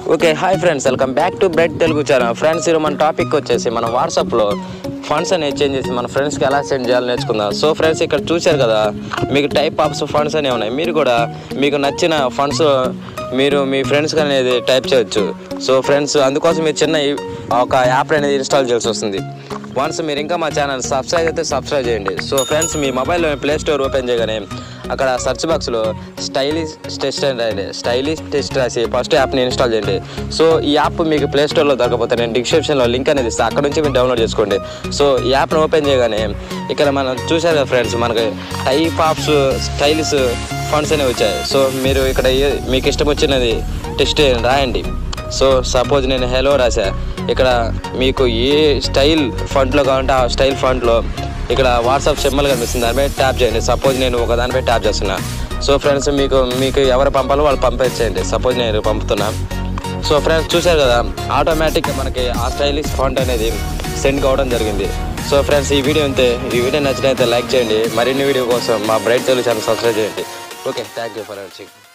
okay hi friends welcome back to bright Telugu channel friends ఈరోజు మన topic వచ్చేసి మన వాట్సాప్లో ఫండ్స్ అనేవి చేంజ్ చేసి మన ఫ్రెండ్స్కి ఎలా సెండ్ చేయాలో నేర్చుకుందాం సో ఫ్రెండ్స్ ఇక్కడ చూశారు కదా మీకు టైప్ ఆఫ్స్ ఫండ్స్ అనేవి ఉన్నాయి మీరు కూడా మీకు నచ్చిన ఫండ్స్ మీరు మీ ఫ్రెండ్స్కి అనేది టైప్ చేయొచ్చు సో ఫ్రెండ్స్ అందుకోసం మీరు చిన్న ఈ- ఒక యాప్ అనేది ఇన్స్టాల్ చేయాల్సి వస్తుంది వన్స్ మీరు ఇంకా మా ఛానల్ సబ్స్క్రైబ్ అయితే సబ్స్క్రైబ్ చేయండి సో ఫ్రెండ్స్ మీ మొబైల్లో ప్లే స్టోర్ ఓపెన్ చేయగానే అక్కడ సెర్చ్ బాక్స్లో స్టైలిష్ టెస్ట్ అని రాయండి స్టైలిష్ టెస్ట్ రాసి ఫస్ట్ యాప్ని ఇన్స్టాల్ చేయండి సో ఈ యాప్ మీకు ప్లే స్టోర్లో దొరకపోతే నేను డిస్క్రిప్షన్లో లింక్ అనేది ఇస్తాను అక్కడ నుంచి మీరు డౌన్లోడ్ చేసుకోండి సో ఈ యాప్ని ఓపెన్ చేయగానే ఇక్కడ మనం చూశారు కదా ఫ్రెండ్స్ మనకి టైప్ ఆఫ్స్ స్టైలిష్ ఫండ్స్ అనేవి వచ్చాయి సో మీరు ఇక్కడ ఏ- మీకు ఇష్టం వచ్చినది టెస్ట్ రాయండి సో సపోజ్ నేను హెలో రాసా ఇక్కడ మీకు ఏ స్టైల్ ఫంట్లో కావాలంటే ఆ స్టైల్ ఫంట్లో ఇక్కడ వాట్సాప్ సింబల్ కనిపిస్తుంది దానిపై ట్యాప్ చేయండి సపోజ్ నేను ఒక దానిపై ట్యాప్ చేస్తున్నా సో ఫ్రెండ్స్ మీకు మీకు ఎవరు పంపాలో వాళ్ళు పంపించేయండి సపోజ్ నేను పంపుతున్నా సో ఫ్రెండ్స్ చూశారు కదా ఆటోమేటిక్గా మనకి ఆ స్టైలిష్ ఫాంట్ అనేది సెండ్ కావడం జరిగింది సో ఫ్రెండ్స్ ఈ వీడియో అంతే ఈ వీడియో నచ్చినైతే లైక్ చేయండి మరిన్ని వీడియో కోసం మా బ్రైట్ తెలుగు ఛానల్ సబ్స్క్రైబ్ చేయండి okay thank you for watching